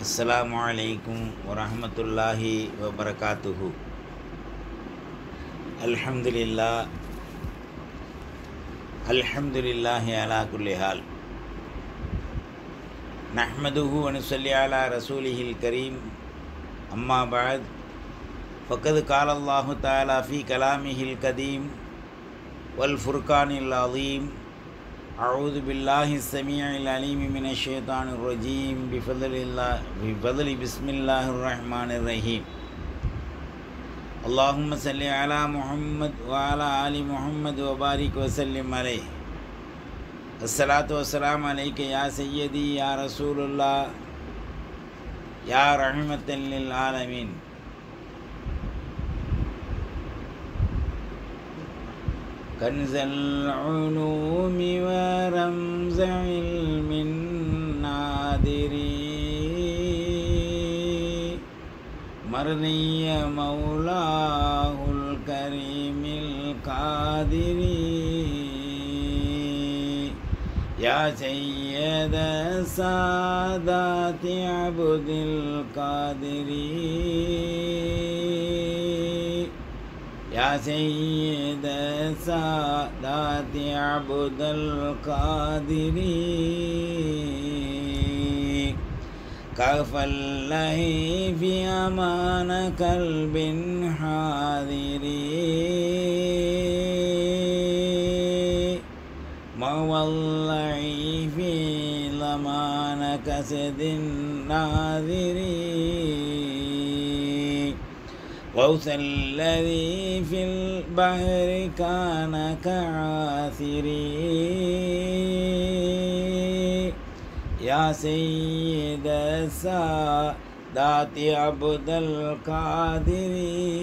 அஸ்ஸலாமு அலைக்கும் வரஹ்மத்துல்லாஹி வபரகாத்துஹு அல்ஹம்துலில்லா அல்ஹம்துலில்லாஹி அலா குல்லி ஹால் நஹ்மதுஹு வனுசல்லி அலா ரசூலிஹில் கரீம் அம்மா பாத் ஃபக்கது கால அல்லாஹு தாலா ஃபி கலாமிஹில் கதீம் வல் ஃபுர்கானில் அதீம் أعوذ بالله السميع العليم من الشيطان الرجيم بفضل الله بفضل بسم الله الرحمن الرحيم اللهم صل على محمد وعلى آل محمد وبارك وسلم عليه الصلاة والسلام عليك يا سيدي يا رسول الله يا رحمة للعالمين كنز العلوم ورمز علم النادري مرضي مولاه الكريم القادري يا سيد السادات عبد القادري يا سيد السادات عبد القادر كف الله في أمان قلب حاضر مولع في لمان كسد ناذرين غوث الذي في البحر كان كعاثري يا سيد السادات عبد القادر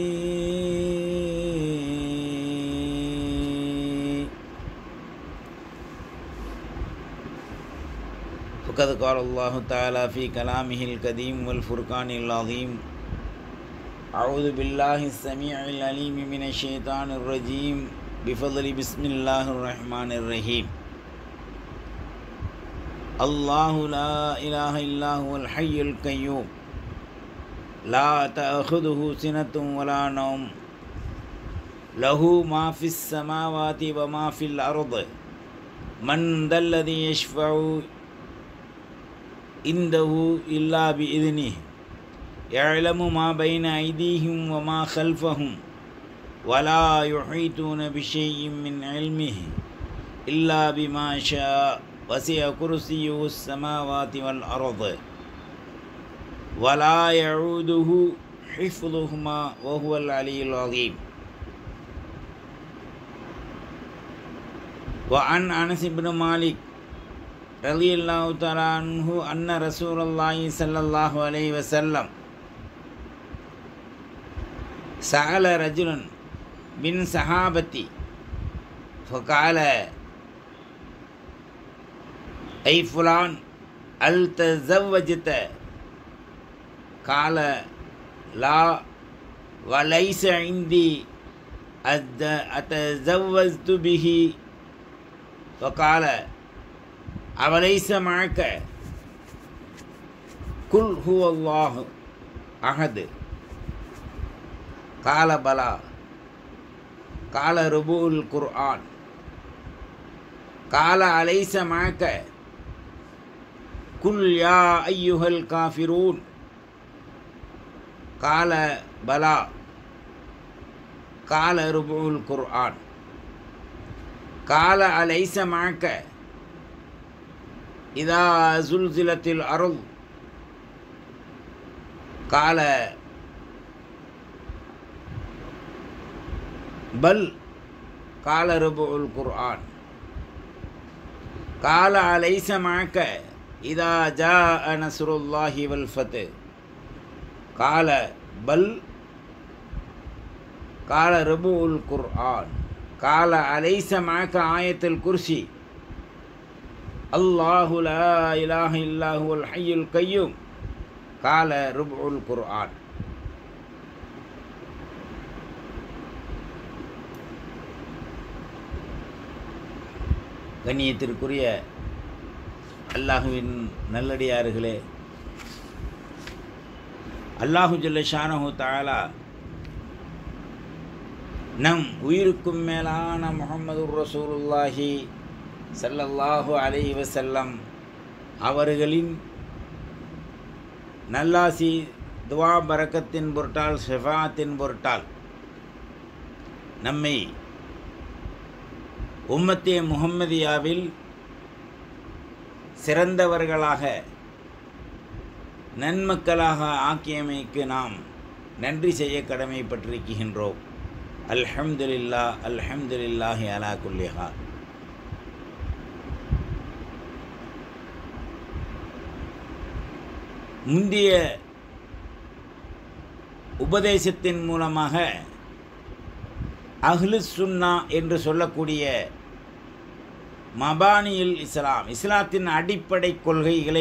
فقد قال الله تعالى في كلامه القديم والفرقان العظيم أعوذ بالله السميع العليم من الشيطان الرجيم بفضل بسم الله الرحمن الرحيم الله لا إله إلا هو الحي القيوم لا تأخذه سنة ولا نوم له ما في السماوات وما في الأرض من ذا الذي يشفع عنده إلا بإذنه يعلم ما بين أيديهم وما خلفهم ولا يحيطون بشيء من علمه إلا بما شاء وسع كرسيه السماوات والأرض ولا يعوده حفظهما وهو العلي العظيم وعن أنس بن مالك رضي الله تعالى عنه أن رسول الله صلى الله عليه وسلم سأل رجل من صحابتي فقال أي فلان هل تزوجت قال لا وليس عندي أتزوجت به فقال أوليس معك قل هو الله أحد قال بلى قال ربوع القرآن قال أليس معك قل يا أيها الكافرون قال بلى قال ربع القرآن قال أليس معك إذا زلزلت الأرض قال بل قال ربع القرآن قال أليس معك إذا جاء نصر الله والفتح قال بل قال ربع القرآن قال أليس معك آية الكرسي الله لا إله إلا هو الحي القيوم قال ربع القرآن கண்ணியத்திற்குரிய அல்லாஹுவின் நல்லடியார்களே அல்லாஹு ஜல்லஷானஹு தாலா நம் உயிருக்கும் மேலான முகமது ரசூலுல்லாஹி ஸல்லல்லாஹு அலைஹி வஸல்லம் அவர்களின் நல்லாசி துவா பரக்கத்தின் பொருட்டால் ஷெஃபாத்தின் பொருட்டால் நம்மை உம்மத்தே முகம்மதியாவில் சிறந்தவர்களாக நன்மக்களாக ஆக்கியமைக்கு நாம் நன்றி செய்ய கடமைப்பட்டிருக்கின்றோம் அல்ஹம்துலில்லா அல்ஹம்துலில்லாஹி அலா குல்லிஹா முந்திய உபதேசத்தின் மூலமாக அஹ்லு சுன்னா என்று சொல்லக்கூடிய மபானியில் இஸ்லாம் இஸ்லாத்தின் அடிப்படை கொள்கைகளை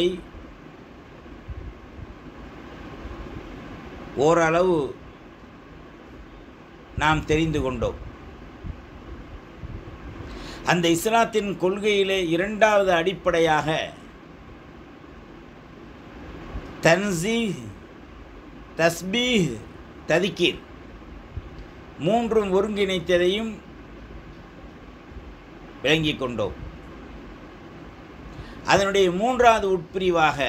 ஓரளவு நாம் தெரிந்து கொண்டோம் அந்த இஸ்லாத்தின் கொள்கையிலே இரண்டாவது அடிப்படையாக தன்சி தஸ்பீ ததிக்கீர் மூன்றும் ஒருங்கிணைத்ததையும் விளங்கிக் கொண்டோம் அதனுடைய மூன்றாவது உட்பிரிவாக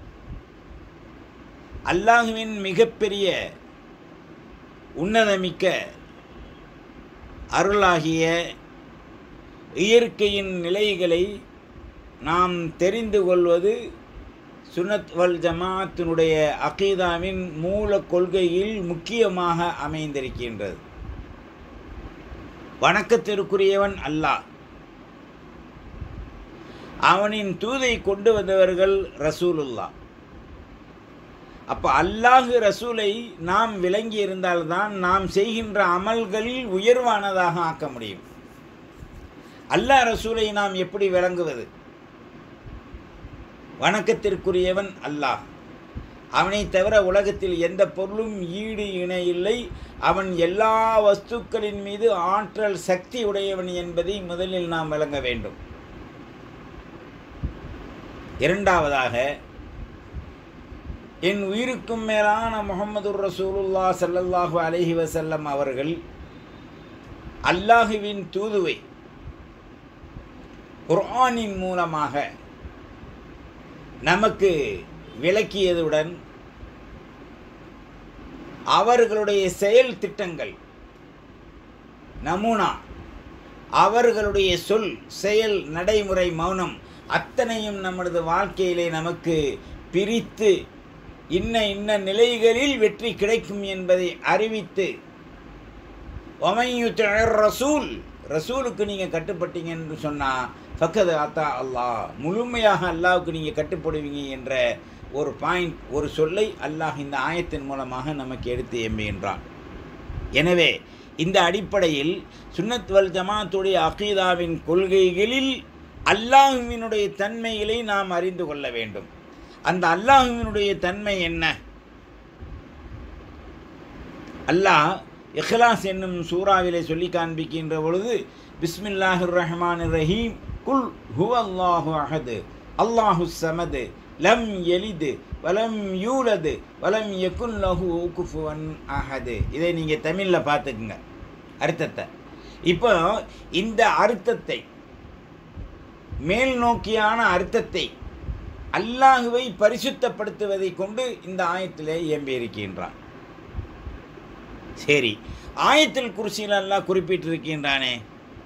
அல்லாஹுவின் மிகப்பெரிய உன்னதமிக்க அருளாகிய இயற்கையின் நிலைகளை நாம் தெரிந்து கொள்வது சுனத் வல் ஜமாத்தினுடைய அகீதாவின் மூல கொள்கையில் முக்கியமாக அமைந்திருக்கின்றது வணக்கத்திற்குரியவன் அல்லாஹ் அவனின் தூதை கொண்டு வந்தவர்கள் ரசூலுல்லா அப்போ அல்லாஹு ரசூலை நாம் விளங்கி இருந்தால்தான் நாம் செய்கின்ற அமல்களில் உயர்வானதாக ஆக்க முடியும் அல்லாஹ் ரசூலை நாம் எப்படி விளங்குவது வணக்கத்திற்குரியவன் அல்லாஹ் அவனை தவிர உலகத்தில் எந்த பொருளும் ஈடு இணை இல்லை அவன் எல்லா வஸ்துக்களின் மீது ஆற்றல் சக்தி உடையவன் என்பதை முதலில் நாம் விளங்க வேண்டும் இரண்டாவதாக என் உயிருக்கும் மேலான முகமது ரசூலுல்லா சல்லல்லாஹு அலஹி வசல்லம் அவர்கள் அல்லாஹுவின் தூதுவை குர்ஆனின் மூலமாக நமக்கு விளக்கியதுடன் அவர்களுடைய செயல் திட்டங்கள் நமூனா அவர்களுடைய சொல் செயல் நடைமுறை மௌனம் அத்தனையும் நமது வாழ்க்கையிலே நமக்கு பிரித்து இன்ன இன்ன நிலைகளில் வெற்றி கிடைக்கும் என்பதை அறிவித்து ஒமையு ரசூல் ரசூலுக்கு நீங்கள் கட்டுப்பட்டீங்க என்று சொன்னால் ஃபக்கது அத்தா அல்லாஹ் முழுமையாக அல்லாவுக்கு நீங்கள் கட்டுப்படுவீங்க என்ற ஒரு பாயிண்ட் ஒரு சொல்லை அல்லாஹ் இந்த ஆயத்தின் மூலமாக நமக்கு எடுத்து எம்புகின்றான் எனவே இந்த அடிப்படையில் சுன்னத் வல் ஜமாத்துடைய அகீதாவின் கொள்கைகளில் அல்லாஹுவினுடைய தன்மைகளை நாம் அறிந்து கொள்ள வேண்டும் அந்த அல்லாஹுவினுடைய தன்மை என்ன அல்லாஹ் இஹ்லாஸ் என்னும் சூறாவிலே சொல்லி காண்பிக்கின்ற பொழுது பிஸ்மில்லாஹிர் ரஹ்மான் ரஹீம் குல் ஹுவ அல்லாஹு அஹது அல்லாஹு சமது லம் எலிது வலம் யூலது வலம் யகுன் லஹு குஃபுவன் அஹது இதை நீங்கள் தமிழில் பார்த்துக்குங்க அர்த்தத்தை இப்போ இந்த அர்த்தத்தை மேல் நோக்கியான அர்த்தத்தை அல்லாஹுவை பரிசுத்தப்படுத்துவதை கொண்டு இந்த ஆயத்திலே இயம்பியிருக்கின்றான் சரி ஆயத்தில் குருசியில் அல்லாஹ் குறிப்பிட்டிருக்கின்றானே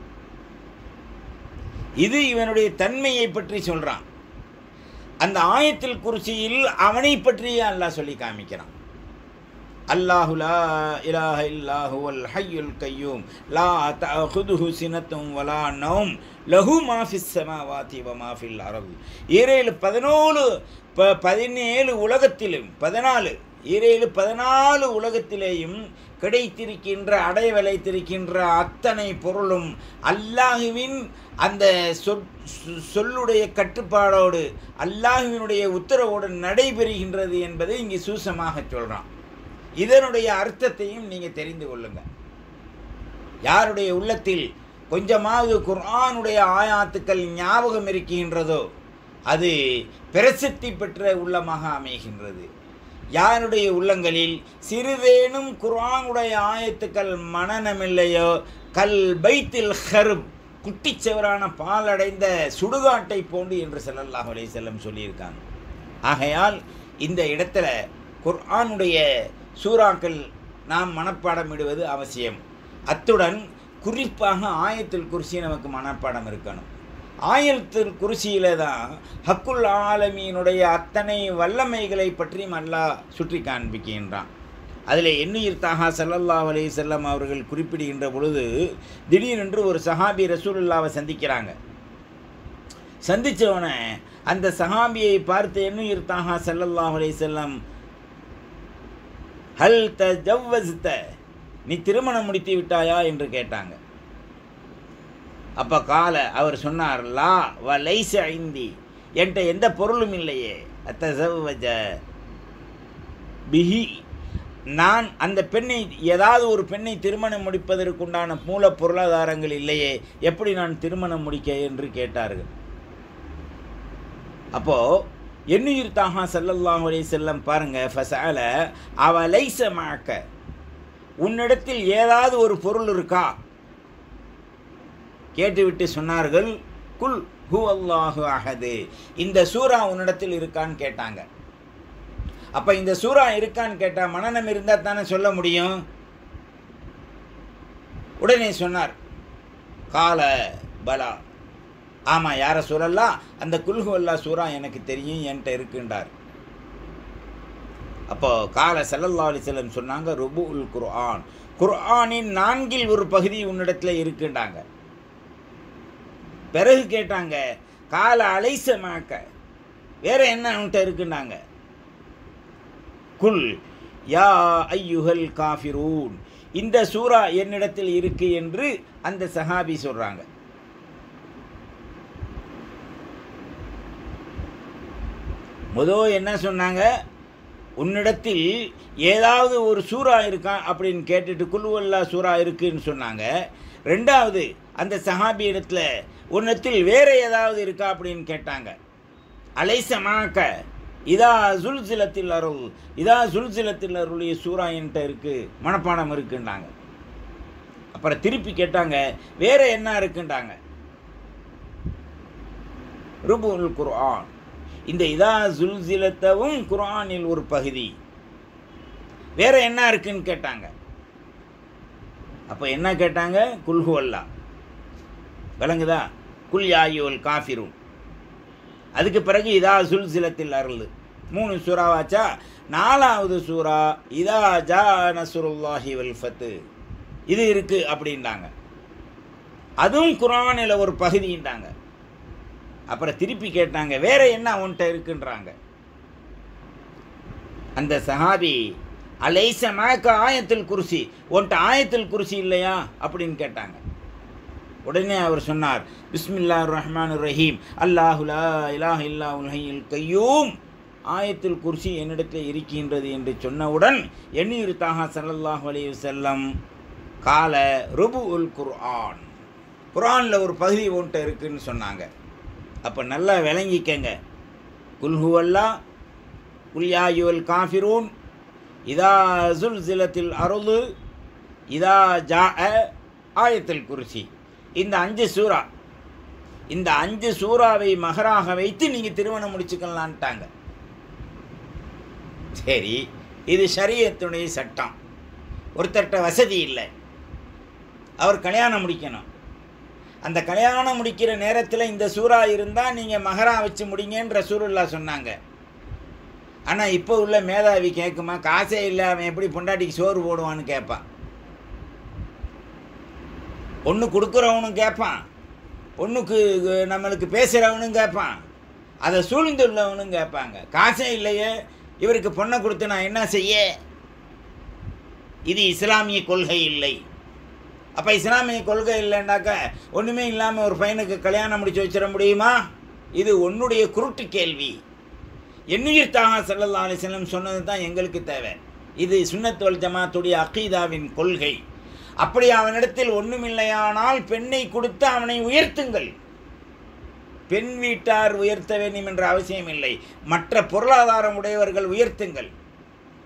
இது இவனுடைய தன்மையை பற்றி சொல்றான் அந்த ஆயத்தில் குருசியில் அவனை பற்றியே அல்லாஹ் சொல்லி காமிக்கிறான் அல்லாஹு லா இலாஹ இல்லாஹு அல் ஹய்யுல் கையூம் லா தஅகுதுஹு சினத்தும் வலா நௌம் லஹு மா ஃபிஸ் ஸமாவாதி வ மா ஃபில் அர்த் ஈரேழு பதினோரு ப பதினேழு உலகத்திலும் பதினாலு ஈரேழு பதினாலு உலகத்திலேயும் கிடைத்திருக்கின்ற அடைய விளைத்திருக்கின்ற அத்தனை பொருளும் அல்லாஹுவின் அந்த சொல்லுடைய கட்டுப்பாடோடு அல்லாஹுவினுடைய உத்தரவோடு நடைபெறுகின்றது என்பதை இங்கே சூசமாக சொல்கிறான் இதனுடைய அர்த்தத்தையும் நீங்கள் தெரிந்து கொள்ளுங்க யாருடைய உள்ளத்தில் கொஞ்சமாவது குர்ஆனுடைய ஆயாத்துக்கள் ஞாபகம் இருக்கின்றதோ அது பிரசித்தி பெற்ற உள்ளமாக அமைகின்றது யாருடைய உள்ளங்களில் சிறிதேனும் குர்ஆனுடைய ஆயத்துக்கள் மனநமில்லையோ கல் பைத்தில் ஹர்ப் குட்டிச்சவரான பாலடைந்த சுடுகாட்டை போன்று என்று ஸல்லல்லாஹு அலைஹி வஸல்லம் சொல்லியிருக்காங்க ஆகையால் இந்த இடத்துல குர்ஆனுடைய சூறாக்கள் நாம் மனப்பாடம் இடுவது அவசியம் அத்துடன் குறிப்பாக ஆயத்துல் குர்சி நமக்கு மனப்பாடம் இருக்கணும் ஆயத்துல் குர்சியில தான் ஹக்குல் ஆலமீனுடைய அத்தனை வல்லமைகளை பற்றியும் அல்லாஹ் சுற்றி காண்பிக்கின்றான் அதில் எண்ணுயிர் தாகா ஸல்லல்லாஹு அலைஹி வஸல்லம் அவர்கள் குறிப்பிடுகின்ற பொழுது திடீரென்று ஒரு சஹாபி ரசூலுல்லாவை சந்திக்கிறாங்க சந்தித்தவனை அந்த சஹாபியை பார்த்து எண்ணுயிர் தாகா ஸல்லல்லாஹு அலைஹி வஸல்லம் ஹல் தஜவ்வஸ்த நீ திருமணம் முடித்து விட்டாயா என்று கேட்டாங்க அப்போ கால அவர் சொன்னார் லா வ லைச ஐந்தி என்கிட்ட எந்த பொருளும் இல்லையே அத்தசவஜ பிஹி நான் அந்த பெண்ணை ஏதாவது ஒரு பெண்ணை திருமணம் முடிப்பதற்குண்டான மூல பொருளாதாரங்கள் இல்லையே எப்படி நான் திருமணம் முடிக்க என்று கேட்டார்கள் அப்போ எண்ணுயிர் தாகா ஸல்லல்லாஹு அலைஹி செல்லம் பாருங்க ஃபசால அவ லைச மாக்க உன்னிடத்தில் ஏதாவது ஒரு பொருள் இருக்கா கேட்டுவிட்டு சொன்னார்கள் குல் ஹு அல்லாஹு அஹது இந்த சூரா உன்னிடத்தில் இருக்கான்னு கேட்டாங்க அப்ப இந்த சூரா இருக்கான்னு கேட்டா மனநம் இருந்தா தானே சொல்ல முடியும் உடனே சொன்னார் கால பலா ஆமா யார சொல்லலாம் அந்த குல்ஹு அல்லா சூரா எனக்கு தெரியும் என்கிட்ட இருக்குன்றார் அப்போ கால ஸல்லல்லாஹு அலைஹி வஸல்லம் சொன்னாங்க ருபு உல் குர்ஆன் குர்ஆனின் நான்கில் ஒரு பகுதி உன்னிடத்துல இருக்குண்டாங்க பிறகு கேட்டாங்க கால அலைசமாக்க வேற என்ன உன்கிட்ட இருக்குன்னாங்க குல் யா ஐயுஹல் காஃபிரூன் இந்த சூரா என்னிடத்தில் இருக்கு என்று அந்த சஹாபி சொல்றாங்க முதல் என்ன சொன்னாங்க உன்னிடத்தில் ஏதாவது ஒரு சூறா இருக்கா அப்படின்னு கேட்டுட்டு குல்வல்லா சூறா இருக்குன்னு சொன்னாங்க ரெண்டாவது அந்த சஹாபி இடத்துல உன்னத்தில் வேற ஏதாவது இருக்கா அப்படின்னு கேட்டாங்க அலைசமாக்க இதா சுல்சிலத்தில் அருள் இதா சுல்சிலத்தில் அருளிய சூறா என்கிட்ட இருக்கு மனப்பாடம் இருக்குன்னாங்க அப்புறம் திருப்பி கேட்டாங்க வேற என்ன இருக்குன்றாங்க ருபுல் குர்ஆன் இந்த இதா சுல்சிலத்தவும் குர்ஆனில் ஒரு பகுதி வேற என்ன இருக்குன்னு கேட்டாங்க அப்போ என்ன கேட்டாங்க குல்ஹு அல்லா விளங்குதா குல் யாயுல் காஃபிரும் அதுக்கு பிறகு இதா சுல்சிலத்தில் அருள் மூணு சூறாவாச்சா நாலாவது சூறா இதா ஜா நசுருல்லாஹி வல் ஃபத்து இது இருக்கு அப்படின்ட்டாங்க அதுவும் குரானில் ஒரு பகுதின்ட்டாங்க அப்புறம் திருப்பி கேட்டாங்க வேற என்ன உன்கிட்ட இருக்குன்றாங்க அந்த சஹாபி அலைச மழக்க ஆயத்தில் குருசி உன்கிட்ட ஆயத்தில் குருசி இல்லையா அப்படின்னு கேட்டாங்க உடனே அவர் சொன்னார் பிஸ்மில்லா ரஹ்மான் ரஹீம் அல்லாஹுலா இலாஹ் இல்லா உல்ஹையில் கையூம் ஆயத்தில் குர்சி என்னிடத்தில் இருக்கின்றது என்று சொன்னவுடன் எண்ணீர் தாகா சல்லல்லாஹு அலைஹி வஸல்லம் கால ருபு உல் குர்ஆன் குர்ஆனில் ஒரு பகுதி ஒன்ட்டு இருக்குன்னு சொன்னாங்க அப்போ நல்லா விளங்கிக்கங்க குல்ஹுவல்லா குல்யாயுவல் காஃபிரூன் இதா சுல்சிலத்தில் அருளு இதா ஜா ஆயத்தில் குருசி இந்த அஞ்சு சூறா இந்த அஞ்சு சூறாவை மகராக வைத்து நீங்கள் திருமணம் முடிச்சுக்கலான்ட்டாங்க சரி இது ஷரியத்துடைய சட்டம் ஒருத்தர்கிட்ட வசதி இல்லை அவர் கல்யாணம் முடிக்கணும் அந்த கல்யாணம் முடிக்கிற நேரத்தில் இந்த சூறா இருந்தால் நீங்கள் மகரா வச்சு முடிங்கன்ற சூருல்லா சொன்னாங்க ஆனால் இப்போ உள்ள மேதாவி கேட்குமா காசே இல்லை அவன் எப்படி பொண்டாட்டிக்கு சோறு போடுவான்னு கேட்பான் பொண்ணு கொடுக்குறவனும் கேட்பான் பொண்ணுக்கு நம்மளுக்கு பேசுகிறவனும் கேட்பான் அதை சூழ்ந்துள்ளவனும் கேட்பாங்க காசே இல்லையே இவருக்கு பொண்ணை கொடுத்து நான் என்ன செய்ய இது இஸ்லாமிய கொள்கை இல்லை அப்போ இஸ்லாமிய கொள்கை இல்லைன்னாக்க ஒன்றுமே இல்லாமல் ஒரு பையனுக்கு கல்யாணம் முடிச்சு வச்சிட முடியுமா இது உன்னுடைய குருட்டு கேள்வி எண்ணுயிர் தாகா சல்லல்லா அலிஸ்லம் சொன்னது தான் எங்களுக்கு தேவை இது சுன்னத்துவல் ஜமாத்துடைய அகீதாவின் கொள்கை அப்படி அவனிடத்தில் ஒன்றுமில்லையானால் பெண்ணை கொடுத்து அவனை உயர்த்துங்கள் பெண் வீட்டார் உயர்த்த வேண்டும் என்ற அவசியம் இல்லை மற்ற பொருளாதாரம் உடையவர்கள் உயர்த்துங்கள்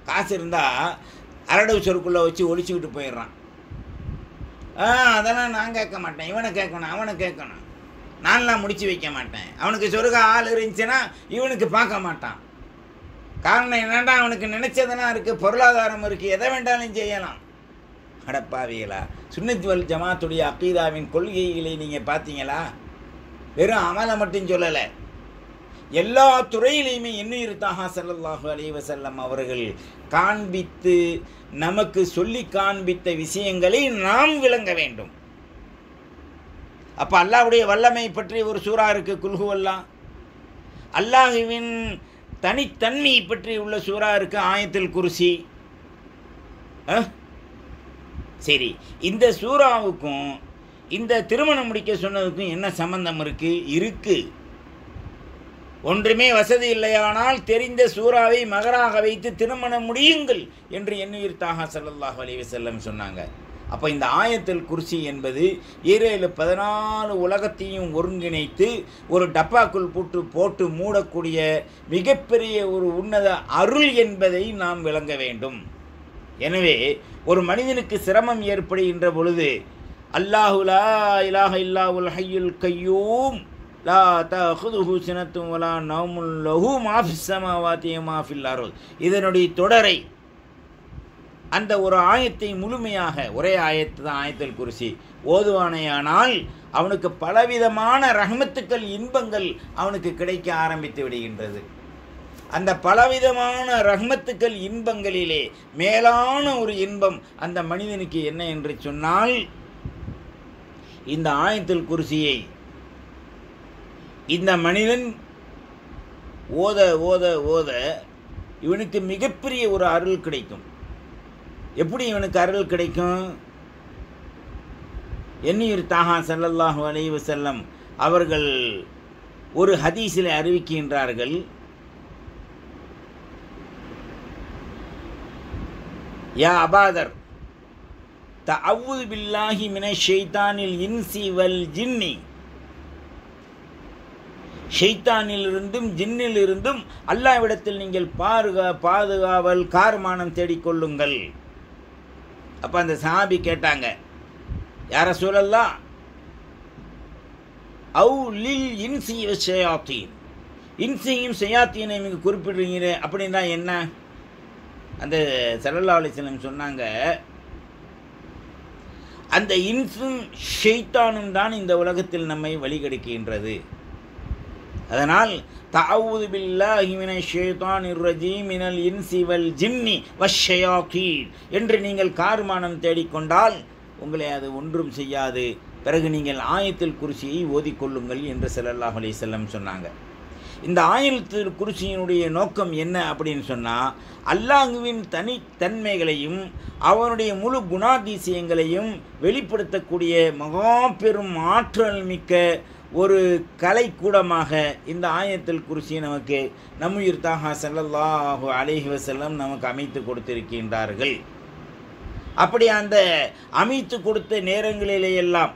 காசு இருந்தால் அரடவு சொருக்குள்ளே வச்சு ஒழிச்சுக்கிட்டு போயிடுறான் ஆ அதெல்லாம் நான் கேட்க மாட்டேன் இவனை கேட்கணும் அவனை கேட்கணும் நான்லாம் முடிச்சு வைக்க மாட்டேன் அவனுக்கு சொருக ஆள் இருந்துச்சுன்னா இவனுக்கு பார்க்க மாட்டான் காரணம் என்னடா அவனுக்கு நினைச்சதெல்லாம் இருக்குது பொருளாதாரம் இருக்குது எதை வேண்டாலும் செய்யலாம் அடப்பாவிகளா சுன்னத் வல் ஜமாத்துடைய அக்கீதாவின் கொள்கைகளை நீங்கள் பார்த்தீங்களா வெறும் அமலை மட்டும் சொல்லலை எல்லா துறையிலையுமே இன்னுயிர் தாஹா ஸல்லல்லாஹு அலைஹி வஸல்லம் அவர்கள் காண்பித்து நமக்கு சொல்லி காண்பித்த விஷயங்களை நாம் விளங்க வேண்டும் அப்போ அல்லாஹ்வுடைய வல்லமை பற்றி ஒரு சூறா இருக்கு குல்ஹு அல்லா அல்லாஹுவின் தனித்தன்மை பற்றி உள்ள சூறா இருக்கு ஆயத்தில் குருசி அஹ்? சரி இந்த சூறாவுக்கும் இந்த திருமணம் முடிக்க சொன்னதுக்கும் என்ன சம்பந்தம் இருக்கு இருக்கு ஒன்றுமே வசதி இல்லையானால் தெரிந்த சூறாவை மகராக வைத்து திருமணம் முடியுங்கள் என்று எண்ணுயிர் தாகா ஸல்லல்லாஹு அலைஹி வஸல்லம் சொன்னாங்க அப்போ இந்த ஆயத்தில் குர்சி என்பது ஏழு பதினாலு உலகத்தையும் ஒருங்கிணைத்து ஒரு டப்பாக்குள் போட்டு போட்டு மூடக்கூடிய மிகப்பெரிய ஒரு உன்னத அருள் என்பதை நாம் விளங்க வேண்டும் எனவே ஒரு மனிதனுக்கு சிரமம் ஏற்படுகின்ற பொழுது அல்லாஹு லா இலாஹ இல்லாவுல் ஹய்யுல் கையூம் லா தஹுதுஹு சினத்தும் வலா நவுமுல் லஹு மாஃபிஸ் சமாவாத்தி மாஃபில் அருள் இதனுடைய தொடரை அந்த ஒரு ஆயத்தை முழுமையாக ஒரே ஆயத்து தான் ஆயத்தில் குருசி ஓதுவானையானால் அவனுக்கு பலவிதமான ரஹமத்துக்கள் இன்பங்கள் அவனுக்கு கிடைக்க ஆரம்பித்து விடுகின்றது அந்த பலவிதமான ரஹ்மத்துக்கள் இன்பங்களிலே மேலான ஒரு இன்பம் அந்த மனிதனுக்கு என்ன என்று சொன்னால் இந்த ஆயத்தில் குருசியை இந்த மனிதன் ஓத ஓத ஓத இவனுக்கு மிகப்பெரிய ஒரு அருள் கிடைக்கும் எப்படி இவனுக்கு அருள் கிடைக்கும் எண்ணியூர் தாஹா ஸல்லல்லாஹு அலைஹி வஸல்லம் அவர்கள் ஒரு ஹதீஸில் அறிவிக்கின்றார்கள் யா அபாதர் தஅவுது பில்லாஹி மினஷ் ஷைத்தானில் இன்சி வல் ஜின்னி ஷைத்தானிலிருந்தும் ஜின்னிலிருந்தும் அல்லாவிடத்தில் நீங்கள் பாருகா பாதுகாவல் கார்மானம் தேடிக்கொள்ளுங்கள் அப்போ அந்த சாபி கேட்டாங்க யார சொல்லலாம் அவு லில் இன்சி ஷயாத்தீன் இன்சியும் ஷயாத்தீனை இங்கே குறிப்பிடுறீங்க அப்படின்னா என்ன அந்த சல்லல்லா அலிஸ்லம் சொன்னாங்க அந்த இன்சும் ஷெய்தானும் தான் இந்த உலகத்தில் நம்மை வழிகெடுக்கின்றது அதனால் தஅவுது பில்லாஹி மினஷ் ஷைத்தானிர் ரஜீம் மினல் இன்சி வல் ஜின்னி வஷ்ஷயாத்தீன் என்று நீங்கள் கார்மானம் தேடிக்கொண்டால் உங்களை அது ஒன்றும் செய்யாது பிறகு நீங்கள் ஆயத்தில் குருசியை ஓதிக்கொள்ளுங்கள் என்று ஸல்லல்லாஹு அலைஹி வஸல்லம் சொன்னாங்க இந்த ஆயத்தில் குருசியினுடைய நோக்கம் என்ன அப்படின்னு சொன்னால் அல்லாஹுவின் தனித்தன்மைகளையும் அவனுடைய முழு குணாதிசயங்களையும் வெளிப்படுத்தக்கூடிய மகா பெரும் ஆற்றல் மிக்க ஒரு கலைக்கூடமாக இந்த ஆயத்தில் குருசி நமக்கு நம்முயிர் தாகா ஸல்லல்லாஹு அலைஹி வஸல்லம் நமக்கு அமைத்து கொடுத்திருக்கின்றார்கள் அப்படி அந்த அமைத்து கொடுத்த நேரங்களிலே எல்லாம்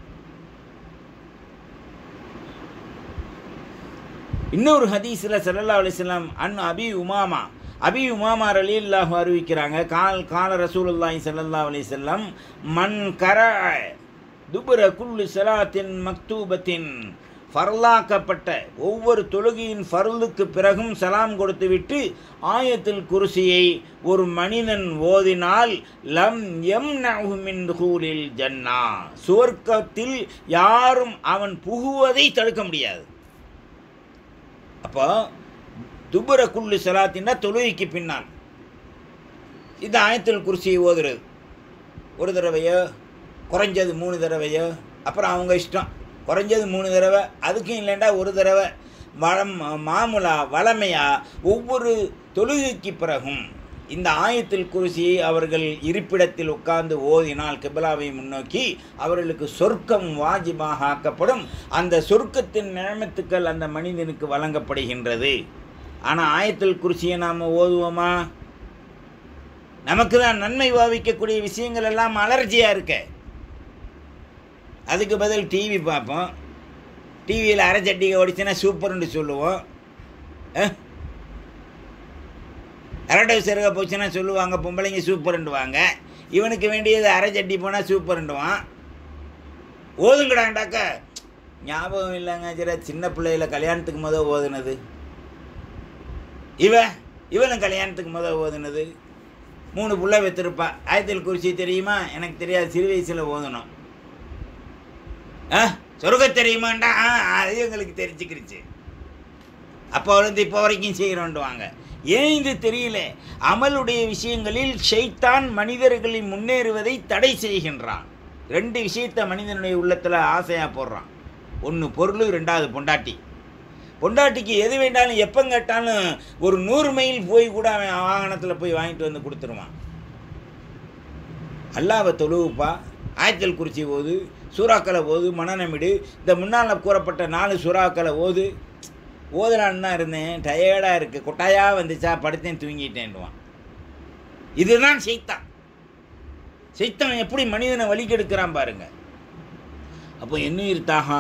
இன்னொரு ஹதீஸில் சல்லல்லா அலிஸ்லாம் அன் அபி உமாமா அபி உமாமா ரலியல்லாஹு அறிவிக்கிறாங்க கால் கால ரசூலுல்லாஹி ஸல்லல்லாஹு அலைஹி வஸல்லம் மன் கர துபுர குல்லு சலாத்தின் மக்தூபத்தின் ஃபர்லாக்கப்பட்ட ஒவ்வொரு தொழுகையின் ஃபர்லுக்கு பிறகும் சலாம் கொடுத்துவிட்டு ஆயத்தில் குருசியை ஒரு மனிதன் ஓதினால் லம் எம் மின் துகூலில் ஜன்னா சுவர்க்கத்தில் யாரும் அவன் புகுவதை தடுக்க முடியாது அப்போ துபுர குள்ளு சலாத்தின்னா தொழுகைக்கு பின்னால் இது ஆயத்தில் குருசியை ஓதுறது ஒரு தடவையோ குறைஞ்சது மூணு தடவையோ அப்புறம் அவங்க இஷ்டம் குறைஞ்சது மூணு தடவை அதுக்கும் இல்லைண்டா ஒரு தடவை வளம் மாமுலா வளமையா ஒவ்வொரு தொழுகைக்கு பிறகும் இந்த ஆயத்தில் குருசியை அவர்கள் இருப்பிடத்தில் உட்கார்ந்து ஓதினால் கிபிலாவை முன்னோக்கி அவர்களுக்கு சொர்க்கம் வாஜிபாக ஆக்கப்படும் அந்த சொர்க்கத்தின் நியமத்துக்கள் அந்த மனிதனுக்கு வழங்கப்படுகின்றது ஆனால் ஆயத்தில் குருசியை நாம் ஓதுவோமா நமக்கு தான் நன்மை பாவிக்கக்கூடிய விஷயங்கள் எல்லாம் அலர்ஜியாக இருக்க அதுக்கு பதில் டிவி பார்ப்போம் டிவியில் அரைச்சட்டிகை ஓடிச்சுன்னா சூப்பர்னு சொல்லுவோம் அரட்டை சிறக போச்சுன்னா சொல்லுவாங்க பொம்பளைங்க சூப்பர்ண்டுவாங்க இவனுக்கு வேண்டியது அரை சட்டி போனால் சூப்பர்ண்டுவான் ஓதுங்கடாண்டாக்க ஞாபகம் இல்லைங்க சரி சின்ன பிள்ளையில கல்யாணத்துக்கு முத ஓதுனது இவ இவனும் கல்யாணத்துக்கு முத ஓதுனது மூணு புள்ள வைத்திருப்பா ஆயத்தில் குறிச்சி தெரியுமா எனக்கு தெரியாது சிறு வயசில் ஓதணும் ஆ சொர்க்க தெரியுமாண்டா ஆ அது எங்களுக்கு தெரிஞ்சுக்கிருச்சு அப்போ இருந்து இப்போ வரைக்கும் செய்கிறோண்டுவாங்க ஏன் இது தெரியல அமலுடைய விஷயங்களில் ஷைத்தான் மனிதர்களை முன்னேறுவதை தடை செய்கின்றான் ரெண்டு விஷயத்த மனிதனுடைய உள்ளத்தில் ஆசையாக போடுறான் ஒன்று பொருள் ரெண்டாவது பொண்டாட்டி பொண்டாட்டிக்கு எது வேண்டாலும் எப்போ கேட்டாலும் ஒரு நூறு மைல் போய் கூட அவன் வாகனத்தில் போய் வாங்கிட்டு வந்து கொடுத்துருவான் அல்லாவை தொழுவுப்பா ஆயத்தல் குறிச்சி ஓது சூறாக்களை ஓது மனநமிடு இந்த முன்னால் கூறப்பட்ட நாலு சூறாக்களை ஓது ஓதுலான்னு தான் இருந்தேன் டயர்டாக இருக்குது கொட்டாயாக வந்துச்சா படுத்தேன் தூங்கிட்டேன்டுவான் இதுதான் செய்தான் செய்தான் எப்படி மனிதனை வலிக்கெடுக்கிறான் பாருங்க அப்போ என்னுயிர் தாகா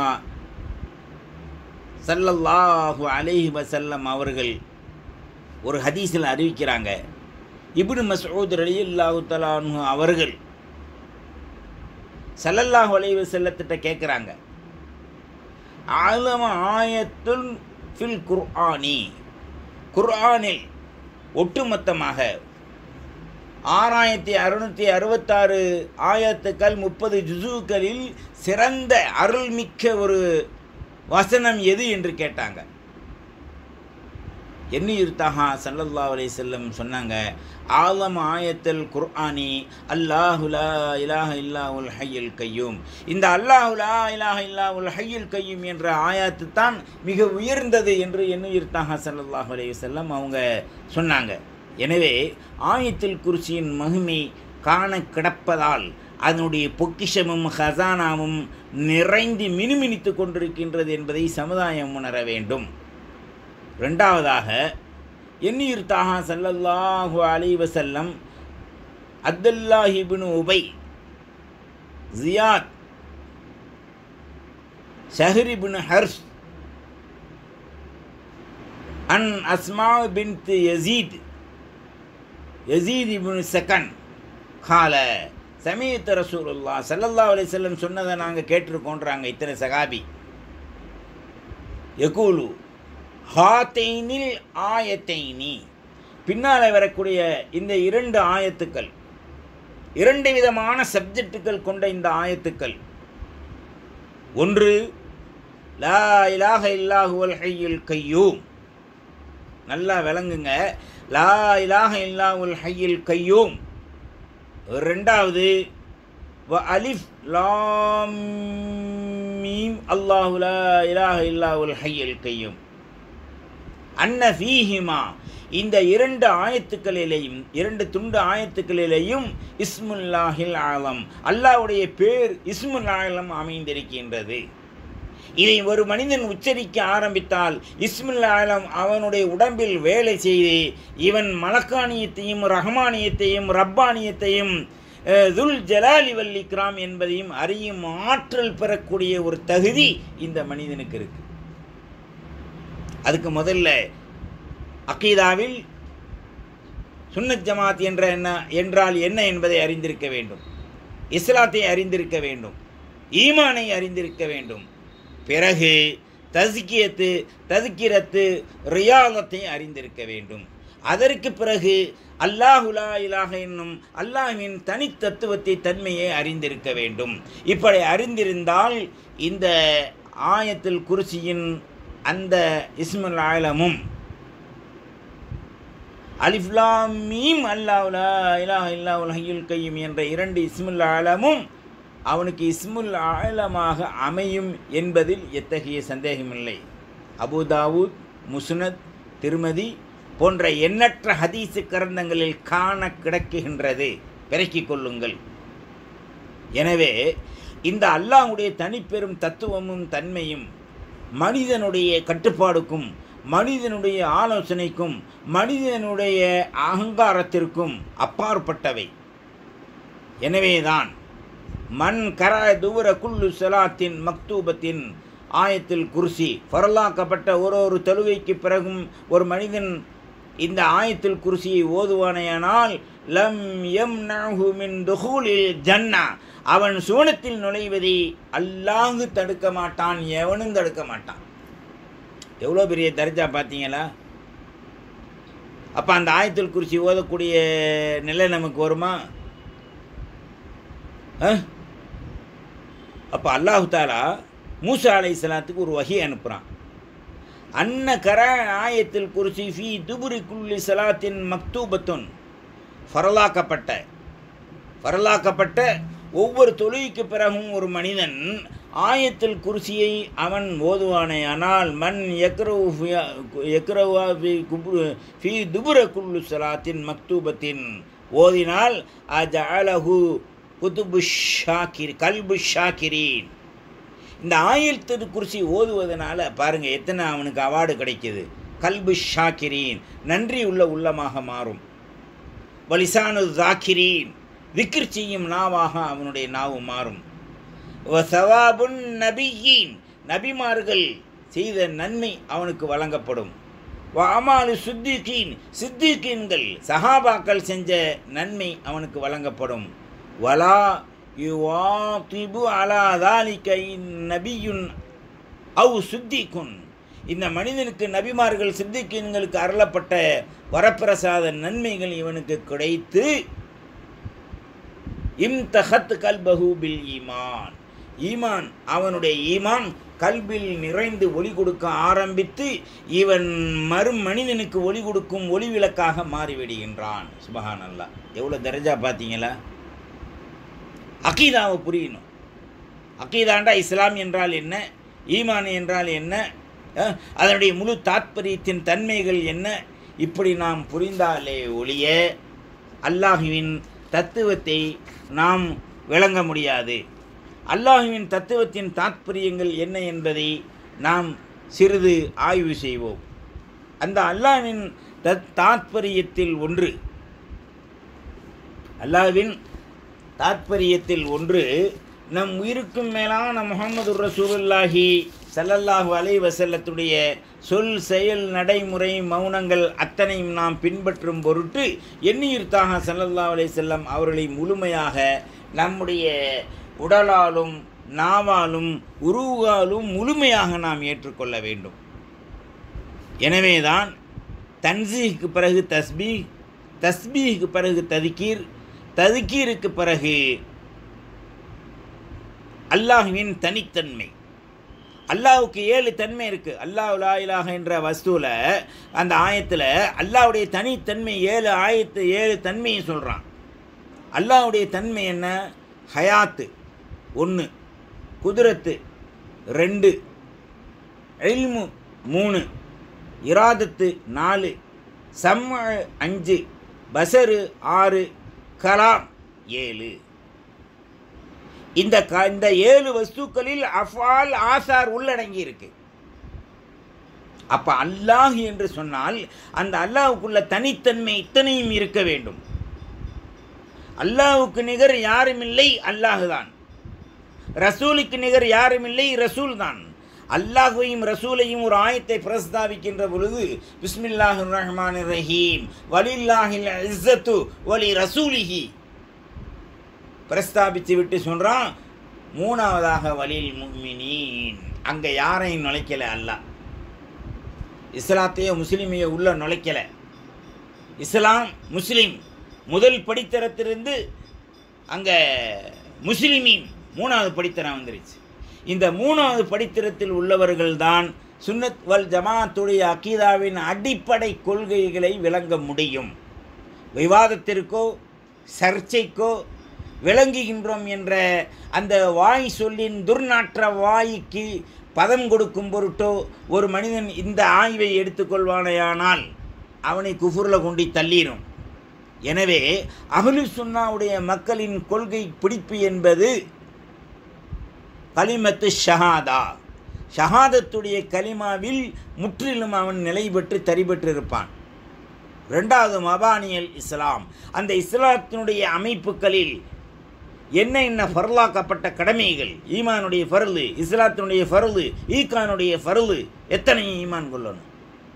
சல்லல்லாஹு அலைஹி வசல்லம் அவர்கள் ஒரு ஹதீஸில் அறிவிக்கிறாங்க இப்னு மஸ்ஊத் ரலியல்லாஹு தலானு அவர்கள் சல்லல்லாஹு அலைஹி வஸல்லத்திட்ட கேட்குறாங்க ஆலம ஆயத்துல் ஃபில் குர்ஆனி குர்ஆனில் ஒட்டுமொத்தமாக ஆறாயிரத்தி அறுநூற்றி அறுபத்தாறு ஆயத்துக்கள் முப்பது ஜுசுக்களில் சிறந்த அருள்மிக்க ஒரு வசனம் எது என்று கேட்டாங்க எண்ணியூர் தஹா சல்லல்லா அலை செல்லம் சொன்னாங்க ஆலம் ஆயத்தல் குர்ஆனி அல்லாஹுலா இலாஹ இல்லாஹுல் ஹையுல் கையூம் இந்த அல்லாஹுலா இலாஹ இல்லாஹுல் ஹையுல் கையூம் என்ற ஆயத்து தான் மிக உயர்ந்தது என்று எண்ணுயிர் தஹா சல்லல்லாஹு அலைஹி வஸல்லம் அவங்க சொன்னாங்க எனவே ஆயத்தில் குர்சியின் மகிமை காண கிடப்பதால் அதனுடைய பொக்கிஷமும் ஹசானாவும் நிறைந்து மினுமினித்து கொண்டிருக்கின்றது என்பதை சமுதாயம் உணர வேண்டும் ரெண்டாவதாக எண்ணீர் தாகா சல்லல்லாஹு அலி வசல்லம் அப்துல்லாஹிபின் உபை ஜியாத் ஷஹரிபின் ஹர்ஷ் அன் அஸ்மா பின் யசீத் யசீத் இபின் செகன் கால சமீத்த ரசூலுல்லா சல்லல்லா அலி செல்லம் சொன்னதை நாங்கள் கேட்டிருக்கோன்றாங்க இத்தனை சகாபி யகூலு ஹாத்தைனில் ஆயத்தைனி பின்னால் வரக்கூடிய இந்த இரண்டு ஆயத்துக்கள் இரண்டு விதமான சப்ஜெக்டுகள் கொண்ட இந்த ஆயத்துக்கள் ஒன்று லா இலாஹ இல்லாஹுவல் ஹையுல் கையூம் நல்லா விளங்குங்க லா இலாஹ இல்லாஹுல் ஹையுல் கையூம் ரெண்டாவது வ அலிஃப் லாம் மீம் அல்லாஹு லா இலாஹ இல்லாஹுல் ஹையுல் கையூம் அன்ன ஃபீஹிமா இந்த இரண்டு ஆயத்துக்களிலேயும் இரண்டு துண்டு ஆயத்துக்களிலேயும் இஸ்முல்லாஹில் ஆலம் அல்லாஹ்வுடைய பேர் இஸ்முல் ஆலம் அமைந்திருக்கின்றது இதை ஒரு மனிதன் உச்சரிக்க ஆரம்பித்தால் இஸ்முல் ஆலம் அவனுடைய உடம்பில் வேலை செய்து இவன் மலக்கானியத்தையும் ரஹமானியத்தையும் ரப்பானியத்தையும் துல் ஜலாலி வல்லிக்ராம் என்பதையும் அறியும் ஆற்றல் பெறக்கூடிய ஒரு தகுதி இந்த மனிதனுக்கு இருக்கு அதுக்கு முதல்ல அக்கீதாவில் சுன்னத் ஜமாத் என்ற என்ன என்றால் என்ன என்பதை அறிந்திருக்க வேண்டும் இஸ்லாத்தை அறிந்திருக்க வேண்டும் ஈமானை அறிந்திருக்க வேண்டும் பிறகு ததுக்கியத்து ததுக்கிரத்து ரியாலத்தை அறிந்திருக்க வேண்டும் அதற்கு பிறகு அல்லாஹுலா இலாக என்னும் அல்லாஹின் தனித்தத்துவத்தை தன்மையை அறிந்திருக்க வேண்டும் இப்படி அறிந்திருந்தால் இந்த ஆயத்தில் குருசியின் அந்த இஸ்முல் ஆலமும் அலிஃப்லாம் மீம் அல்லாவுலா இலாஹ இல்லாவுல் ஹையுல் கையும் என்ற இரண்டு இஸ்முல் ஆலமும் அவனுக்கு இஸ்முல் ஆலமாக அமையும் என்பதில் எத்தகைய சந்தேகமில்லை அபுதாவூத் முஸ்னத் திருமதி போன்ற எண்ணற்ற ஹதீசு கரந்தங்களில் காண கிடக்குகின்றது பிறக்கிக் கொள்ளுங்கள் எனவே இந்த அல்லாஹுடைய தனிப்பெரும் தத்துவமும் தன்மையும் மனிதனுடைய கட்டுப்பாடுக்கும் மனிதனுடைய ஆலோசனைக்கும் மனிதனுடைய அகங்காரத்திற்கும் அப்பாற்பட்டவை எனவேதான் மண் கர தூர குல்லு சலாத்தின் மக்தூபத்தின் ஆயத்தில் குர்சி பரலாக்கப்பட்ட ஒரு ஒரு தொழுகைக்கு பிறகும் ஒரு மனிதன் இந்த ஆயத்தில் குருசியை ஓதுவானேயானால் லம் எம் மின் துஹூலில் ஜன்னா அவன் சுவனத்தில் நுழைவதை அல்லாஹு தடுக்க மாட்டான் எவனும் தடுக்க மாட்டான் எவ்வளோ பெரிய தர்ஜா பார்த்தீங்களா அப்போ அந்த ஆயத்தில் குறிச்சி ஓதக்கூடிய நிலை நமக்கு வருமா அப்போ அல்லாஹு தாலா மூசா அலை சலாத்துக்கு ஒரு வகை அனுப்புகிறான் அன்ன கர ஆயத்தில் குறிச்சி ஃபி துபுரி குல்லி சலாத்தின் மக்தூபத்துன் ஃபரலாக்கப்பட்ட ஃபரலாக்கப்பட்ட ஒவ்வொரு தொழுகைக்கு பிறகும் ஒரு மனிதன் ஆயத்தில் குருசியை அவன் ஓதுவானேயானால் மண் எக்ரவா ஃபி துபுர குல்லு சலாத்தின் மக்தூபத்தின் ஓதினால் அஜஅலஹு குதுபு ஷாக்கிர் கல்பு ஷாக்கிரீன் இந்த ஆயிரத்து குருசி ஓதுவதனால பாருங்க எத்தனை அவனுக்கு அவார்டு கிடைக்கிது கல்பு ஷாக்கிரீன் நன்றி உள்ள உள்ளமாக மாறும் வலிசானு ஜாக்கிரீன் விக்கிர் செய்யும் நாவாக அவனுடைய நாவு மாறும் சவாபுன் நபியின் நபிமார்கள் செய்த நன்மை அவனுக்கு வழங்கப்படும் அமாலு சுத்திகீன் சித்திகீன்கள் சஹாபாக்கள் செஞ்ச நன்மை அவனுக்கு வழங்கப்படும் வலா யுவாதிபு அலா தாலிகை நபியுன் அவு சுத்திகுன் இந்த மனிதனுக்கு நபிமார்கள் சித்திகீன்களுக்கு அருளப்பட்ட வரப்பிரசாத நன்மைகள் இவனுக்கு கிடைத்து இம் தஹத் கல்பஹு பில் ஈமான் ஈமான் அவனுடைய ஈமான் கல்பில் நிறைந்து ஒளி கொடுக்க ஆரம்பித்து இவன் மறு மனிதனுக்கு ஒளி கொடுக்கும் ஒளி விளக்காக மாறிவிடுகின்றான் சுபஹான் அல்லா எவ்வளோ தரஜா பார்த்தீங்களா அகீதாவை புரியணும் அகீதாண்டா இஸ்லாம் என்றால் என்ன ஈமான் என்றால் என்ன அதனுடைய முழு தாத்பரியத்தின் தன்மைகள் என்ன இப்படி நாம் புரிந்தாலே ஒழிய அல்லாஹுவின் தத்துவத்தை நாம் விளங்க முடியாது அல்லாஹுவின் தத்துவத்தின் தாத்பரியங்கள் என்ன என்பதை நாம் சிறிது ஆய்வு செய்வோம் அந்த அல்லாஹ்வின் தத் தாத்பரியத்தில் ஒன்று அல்லாஹ்வின் தாத்பரியத்தில் ஒன்று நம் உயிருக்கும் மேலான முகமது ரசூலுல்லாஹி சல்லல்லாஹு அலை வசல்லத்துடைய சொல் செயல் நடைமுறை மௌனங்கள் அத்தனையும் நாம் பின்பற்றும் பொருட்டு எண்ணியிருத்தாக சல்லல்லா அலை செல்லம் அவர்களை முழுமையாக நம்முடைய உடலாலும் நாவாலும் உருவாலும் முழுமையாக நாம் ஏற்றுக்கொள்ள வேண்டும் எனவேதான் தன்சீக்கு பிறகு தஸ்பீ தஸ்பீக்கு பிறகு ததுக்கீர் ததுக்கீருக்கு பிறகு அல்லாஹுவின் தனித்தன்மை அல்லாஹுக்கு ஏழு தன்மை இருக்குது அல்லாஹ் லாயிலாக என்ற வஸ்துவில் அந்த ஆயத்தில் அல்லாஹுடைய தனித்தன்மை ஏழு ஆயத்து ஏழு தன்மையை சொல்கிறான் அல்லாஹுடைய தன்மை என்ன ஹயாத்து ஒன்று குதிரத்து ரெண்டு எல்மு மூணு இராதத்து நாலு சம்ம அஞ்சு பசரு ஆறு கலாம் ஏழு இந்த க இந்த ஏழு வஸ்துக்களில் அஃபால் ஆசார் உள்ளடங்கி இருக்கு அப்ப அல்லாஹ் என்று சொன்னால் அந்த அல்லாஹுக்குள்ள தனித்தன்மை இத்தனையும் இருக்க வேண்டும் அல்லாஹுக்கு நிகர் யாரும் இல்லை அல்லாஹுதான் ரசூலுக்கு நிகர் யாரும் இல்லை ரசூல் தான் அல்லாஹுவையும் ரசூலையும் ஒரு ஆயத்தை பிரஸ்தாபிக்கின்ற பொழுது பிஸ்மில்லாஹு ரஹ்மான் ரஹீம் வலில்லாஹில் இஸ்ஸத்து வலி ரசூலிஹி பிரஸ்தாபித்து விட்டு சொல்கிறான் மூணாவதாக வலில் முக்மினீன் அங்கே யாரையும் நுழைக்கல அல்லாஹ் இஸ்லாத்தையோ முஸ்லீமையோ உள்ள நுழைக்கல இஸ்லாம் முஸ்லீம் முதல் படித்தரத்திலிருந்து அங்கே முஸ்லிமீன் மூணாவது படித்தரம் வந்துருச்சு இந்த மூணாவது படித்தரத்தில் உள்ளவர்கள் தான் சுன்னத் வல் ஜமாத்துடைய அக்கீதாவின் அடிப்படை கொள்கைகளை விளங்க முடியும் விவாதத்திற்கோ சர்ச்சைக்கோ விளங்குகின்றோம் என்ற அந்த வாய் சொல்லின் துர்நாற்ற வாய்க்கு பதம் கொடுக்கும் பொருட்டோ ஒரு மனிதன் இந்த ஆய்வை எடுத்துக்கொள்வானேயானால் அவனை குஃபுரில் கொண்டு தள்ளிடும் எனவே அகலு சுன்னாவுடைய மக்களின் கொள்கை பிடிப்பு என்பது கலிமத்து ஷஹாதா ஷஹாதத்துடைய கலிமாவில் முற்றிலும் அவன் நிலை பெற்று தரிபெற்று இருப்பான் ரெண்டாவது மபானியல் இஸ்லாம் அந்த இஸ்லாத்தினுடைய அமைப்புகளில் என்ன என்ன ஃபர்லாக்கப்பட்ட கடமைகள் ஈமானுடைய ஃபருளு இஸ்லாத்தினுடைய ஃபருளு ஈகானுடைய ஃபருளு எத்தனை ஈமான் கொள்ளணும்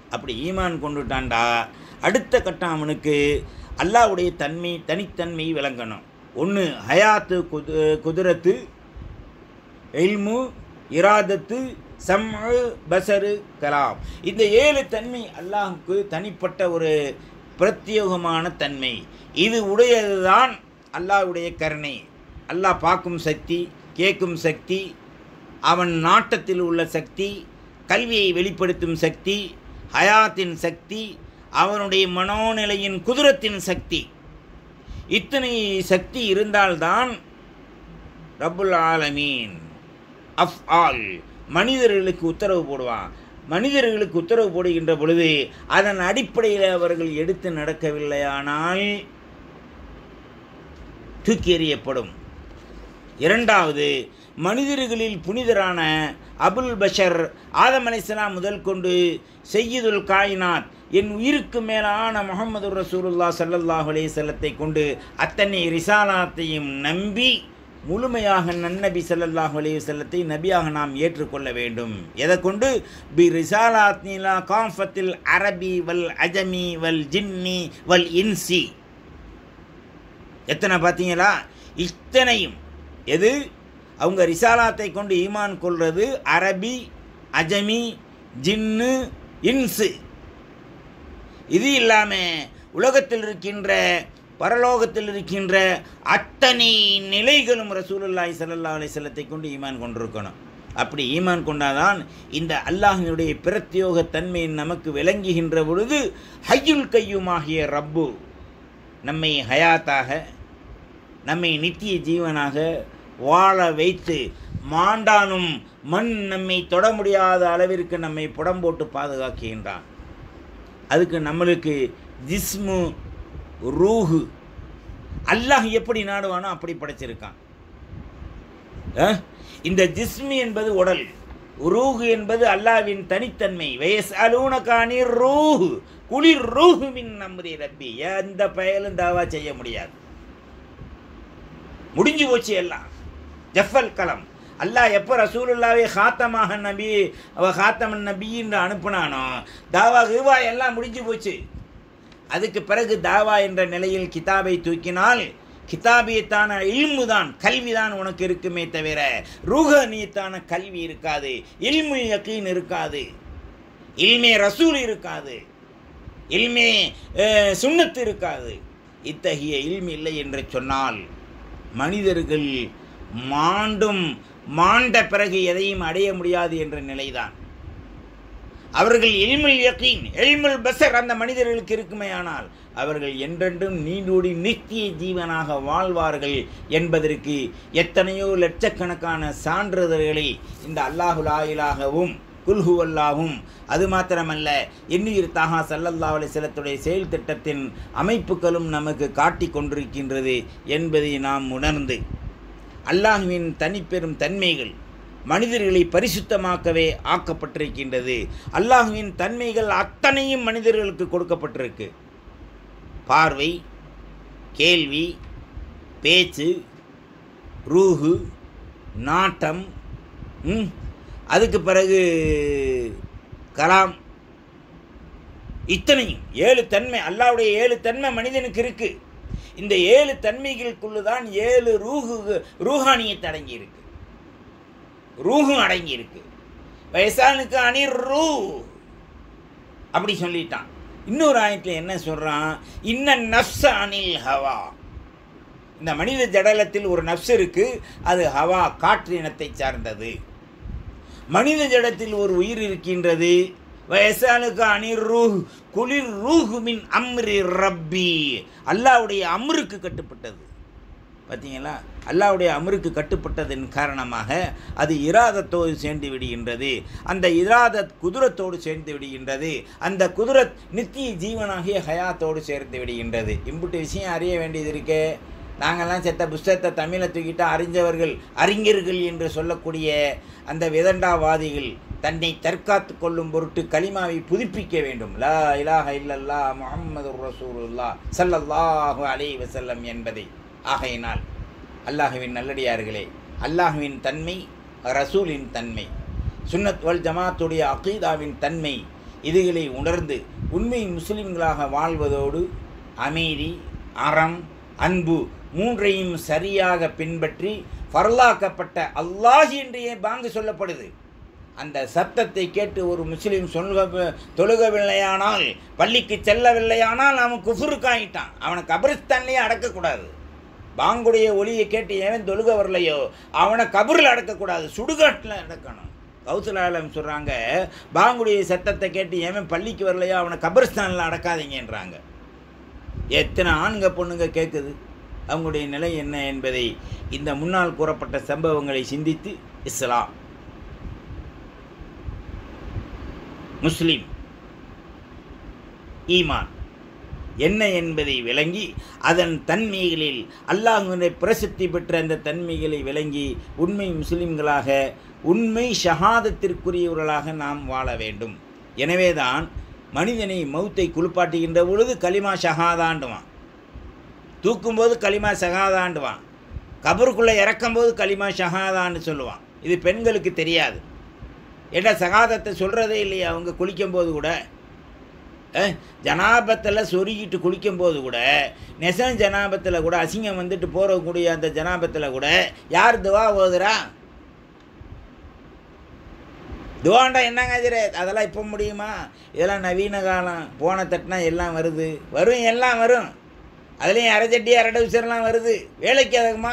அப்படி ஈமான் கொண்டுட்டான்டா அடுத்த கட்டம் அவனுக்கு அல்லாஹ்வுடைய தன்மை தனித்தன்மை விளங்கணும் ஒன்று ஹயாத்து குது குதிரத்து இல்மு இராதத்து சம்மு பசரு கலாம் இந்த ஏழு தன்மை அல்லாஹுக்கு தனிப்பட்ட ஒரு பிரத்யேகமான தன்மை இது உடையதுதான் அல்லாஹ்வுடைய கருணை அல்லாஹ் பார்க்கும் சக்தி கேட்கும் சக்தி அவன் நாட்டத்தில் உள்ள சக்தி கல்வியை வெளிப்படுத்தும் சக்தி ஹயாத்தின் சக்தி அவனுடைய மனோநிலையின் குதிரத்தின் சக்தி இத்தனை சக்தி இருந்தால்தான் ரப்புல் ஆலமீன் அஃப் ஆல் மனிதர்களுக்கு உத்தரவு போடுவான் மனிதர்களுக்கு உத்தரவு போடுகின்ற பொழுது அதன் அடிப்படையில் அவர்கள் எடுத்து நடக்கவில்லையானால் தூக்கி எறியப்படும் இரண்டாவது மனிதர்களில் புனிதரான அபுல் பஷர் ஆதம் அலைஹிஸ்ஸலாம் முதல் கொண்டு செய்யுதுல் காயினாத் என் உயிருக்கு மேலான முகமது ரசூலுல்லா ஸல்லல்லாஹு அலைஹி செல்லத்தை கொண்டு அத்தனை ரிசாலாத்தையும் நம்பி முழுமையாக நன்னபி ஸல்லல்லாஹு அலைஹி செல்லத்தை நபியாக நாம் ஏற்றுக்கொள்ள வேண்டும் எதை கொண்டு பி ரிசாலாத்னிலா காஃபத்தில் அரபி வல் அஜமி வல் ஜின்னி வல் இன்சி எத்தனை பார்த்தீங்களா இத்தனையும் எது அவங்க ரிசாலாத்தை கொண்டு ஈமான் கொள்வது அரபி அஜமி ஜின்னு இன்சு இது இல்லாமல் உலகத்தில் இருக்கின்ற பரலோகத்தில் இருக்கின்ற அத்தனை நிலைகளும் ரசூலுல்லாஹி ஸல்லல்லாஹு அலைஹி வஸல்லத்தை கொண்டு ஈமான் கொண்டிருக்கணும் அப்படி ஈமான் கொண்டாதான் இந்த அல்லாஹினுடைய பிரத்யோக தன்மை நமக்கு விளங்குகின்ற பொழுது ஹய்யுல் கையுமாகிய ரப்பு நம்மை ஹயாத்தாக நம்மை நித்திய ஜீவனாக வாழ வைத்து மாண்டானும் மண் நம்மை தொட முடியாத அளவிற்கு நம்மை புடம் போட்டு பாதுகாக்கின்றான் அதுக்கு நம்மளுக்கு ஜிஸ்மு ரூஹு அல்லாஹ் எப்படி நாடுவானோ அப்படி படைச்சிருக்கான் அஹ்? இந்த ஜிஸ்மு என்பது உடல் ரூஹு என்பது அல்லாவின் தனித்தன்மை வயஸ் அலூனகானி ரூஹு குளிர் ரூஹு மின் நம்முடைய ரப்பி எந்த பயலும் தாவா செய்ய முடியாது முடிஞ்சு போச்சு எல்லாம் ஜஃபல் கலம் அல்லாஹ் எப்போ ரசூலுல்லாவே ஹாத்தமாக நபி அவ ஹாத்தமன் நபின்னு அனுப்புனானோ தாவா கிவா எல்லாம் முடிஞ்சு போச்சு அதுக்கு பிறகு தாவா என்ற நிலையில் கிதாபை தூக்கினால் கிதாபியத்தான இல்மு தான் கல்வி தான் உனக்கு இருக்குமே தவிர ரூஹனியத்தான கல்வி இருக்காது இல்மு யக்கீன் இருக்காது இல்மே ரசூல் இருக்காது இல்மே அஹ், சுன்னத்து இருக்காது இத்தகைய இல்மு இல்லை என்று சொன்னால் மனிதர்கள் மாண்டும் மாண்ட பிறகு எதையும் அடைய முடியாது என்ற நிலைதான் அவர்கள் எல்முல் யக்கீன் எல்முல் பசர் அந்த மனிதர்களுக்கு இருக்குமேயானால் அவர்கள் என்றென்றும் நீடூடி நித்திய ஜீவனாக வாழ்வார்கள் என்பதற்கு எத்தனையோ லட்சக்கணக்கான சான்றிதழ்களை இந்த அல்லாஹுல் ஆயிலாகவும் குல்ஹுவல்லாவும் அது மாத்திரமல்ல எண்ணுயிர் தாகா சல்லல்லா அலிசலத்துடைய செயல் திட்டத்தின் அமைப்புகளும் நமக்கு காட்டிக் கொண்டிருக்கின்றது என்பதை நாம் உணர்ந்து அல்லாஹுவின் தனிப்பெரும் தன்மைகள் மனிதர்களை பரிசுத்தமாக்கவே ஆக்கப்பட்டிருக்கின்றது அல்லாஹுவின் தன்மைகள் அத்தனையும் மனிதர்களுக்கு கொடுக்கப்பட்டிருக்கு பார்வை கேள்வி பேச்சு ரூஹு நாட்டம் ம், அதுக்கு பிறகு கலாம் இத்தனையும் ஏழு தன்மை அல்லாவுடைய ஏழு தன்மை மனிதனுக்கு இருக்கு இந்த ஏழு தன்மைகளுக்குள்ள தான் ஏழு ரூஹு ரூஹானியத்தை அடங்கி இருக்கு ரூஹும் அடங்கி இருக்கு வயசானுக்கு அணி ரூ அப்படி சொல்லிட்டான் இன்னொரு ஆயத்தில் என்ன சொல்றான் இன்ன நஃப்ஸ அனில் ஹவா இந்த மனித ஜடலத்தில் ஒரு நஃப்ஸ் இருக்கு அது ஹவா காற்று இனத்தை சார்ந்தது மனித ஜடத்தில் ஒரு உயிர் இருக்கின்றது வயசானுக்கு அணிர் ரூஹ் குளிர் ரூஹு மின் அம்ரி ரப்பி அல்லாவுடைய அம்ருக்கு கட்டுப்பட்டது பார்த்தீங்களா அல்லாவுடைய அமருக்கு கட்டுப்பட்டதன் காரணமாக அது இராதத்தோடு சேர்ந்து விடுகின்றது அந்த இராதத் குதிரத்தோடு சேர்ந்து விடுகின்றது அந்த குதிரத் நித்திய ஜீவனாகிய ஹயாத்தோடு சேர்ந்து விடுகின்றது இம்புட்டு விஷயம் அறிய வேண்டியது இருக்கே நாங்கள்லாம் செத்த புஸ்தகத்தை தமிழை தூக்கிட்டு அறிஞ்சவர்கள் அறிஞர்கள் என்று சொல்லக்கூடிய அந்த விதண்டாவாதிகள் தன்னை தற்காத்து கொள்ளும் பொருட்டு கலிமாவை புதுப்பிக்க வேண்டும் லா இலாஹ இல்லல்லா முஹம்மது ரசூலுல்லா ஸல்லல்லாஹு அலைஹி வஸல்லம் என்பதை ஆகையினால் அல்லாஹுவின் நல்லடியார்களே அல்லாஹுவின் தன்மை ரசூலின் தன்மை சுன்னத் வல் ஜமாத்துடைய அகீதாவின் தன்மை இதுகளை உணர்ந்து உண்மை முஸ்லிம்களாக வாழ்வதோடு அமைதி அறம் அன்பு மூன்றையும் சரியாக பின்பற்றி ஃபர்லாக்கப்பட்ட அல்லாஹ் என்றே பாங்கு சொல்லப்படுது அந்த சத்தத்தை கேட்டு ஒரு முஸ்லீம் சொல்க தொழுகவில்லையானால் பள்ளிக்கு செல்லவில்லையானால் அவன் குஃபுருக்காயிட்டான் அவனை கபிரிஸ்தான்லேயே அடக்கக்கூடாது பாங்குடைய ஒளியை கேட்டு ஏன் தொழுக வரலையோ அவனை கபரில் அடக்கக்கூடாது சுடுகாட்டில் அடக்கணும் கௌசலாலம் சொல்கிறாங்க பாங்குடைய சத்தத்தை கேட்டு ஏன் பள்ளிக்கு வரலையோ அவனை கபிரிஸ்தானில் அடக்காதீங்கன்றாங்க எத்தனை ஆண்க பொண்ணுங்க கேட்குது அவங்களுடைய நிலை என்ன என்பதை இந்த முன்னால் கூறப்பட்ட சம்பவங்களை சிந்தித்து இஸ்லாம் முஸ்லிம் ஈமான் என்ன என்பதை விளங்கி அதன் தன்மைகளில் அல்லாஹுவினை பிரசித்தி பெற்ற அந்த தன்மைகளை விளங்கி உண்மை முஸ்லிம்களாக உண்மை ஷஹாதத்திற்குரியவர்களாக நாம் வாழ வேண்டும் எனவேதான் மனிதனை மௌத்தை குளிப்பாட்டுகின்ற பொழுது களிமா ஷஹாதாண்டுவான் தூக்கும்போது களிமா ஷஹாதாண்டுவான் கபருக்குள்ளே இறக்கும்போது களிமா ஷஹாதான்னு சொல்லுவான் இது பெண்களுக்கு தெரியாது ஏன்னா சகாதத்தை சொல்கிறதே இல்லையா அவங்க குளிக்கும்போது கூட அஹ், ஜனாபத்தில் சொருகிட்டு குளிக்கும்போது கூட நெசன் ஜனாபத்தில் கூட அசிங்கம் வந்துட்டு போகக்கூடிய அந்த ஜனாபத்தில் கூட யார் துவா ஓதுறா துவாண்டா என்னங்க இது அதெல்லாம் இப்போ முடியுமா இதெல்லாம் நவீன காலம் போன தட்டினா எல்லாம் வருது வரும் எல்லாம் வரும் அதுலேயும் அரைச்சட்டி அரடை விசிறலாம் வருது வேலைக்கு அதுக்குமா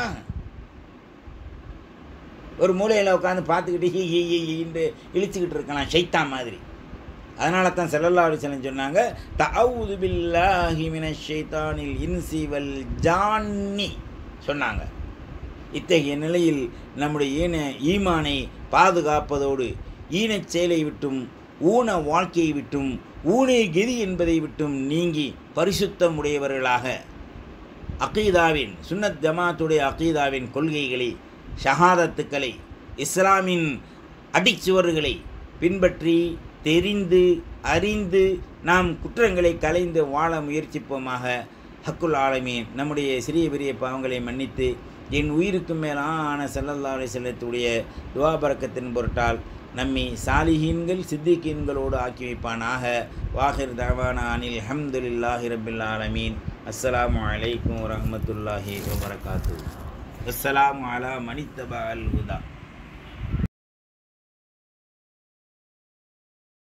ஒரு மூலையில் உட்காந்து பார்த்துக்கிட்டு ஹீ ஹீ ஹீ ஹீன்னு இழிச்சுக்கிட்டு இருக்கலாம் ஷைத்தான் மாதிரி அதனால தான் செல்லல்லா அலிசலம் சொன்னாங்க தவுது பில்லாஹி மினஷ் ஷைத்தானில் இன்சி வல் ஜான்னி சொன்னாங்க இத்தகைய நிலையில் நம்முடைய ஈன ஈமானை பாதுகாப்பதோடு ஈனச் செயலை விட்டும் ஊன வாழ்க்கையை விட்டும் ஊனே கெதி என்பதை விட்டும் நீங்கி பரிசுத்தம் உடையவர்களாக அகீதாவின் சுன்னத் ஜமாத்துடைய அகீதாவின் கொள்கைகளை ஷஹாதத்துக்களை இஸ்லாமின் அடிச்சுவர்களை பின்பற்றி தெரிந்து அறிந்து நாம் குற்றங்களை கலைந்து வாழ முயற்சிப்போமாக ஹக்குல் ஆலமீன் நம்முடைய சிறிய பெரிய பாவங்களை மன்னித்து என் உயிருக்கு மேலான சல்லல்லா அலைஹி செல்லத்துடைய துவாபரக்கத்தின் பொருட்டால் நம்மை சாலிஹீன்கள் சித்திகீன்களோடு ஆக்கி வைப்பானாக வாஹிர் தவானா அனில் அஹமதுல்லாஹி ரபில் ஆலமீன் அஸ்ஸலாமு அலைக்கும் வரஹ்மத்துல்லாஹி வபரகாத்து அஸ்ஸலாமு அலா மனித்தபா அல் ஹுதா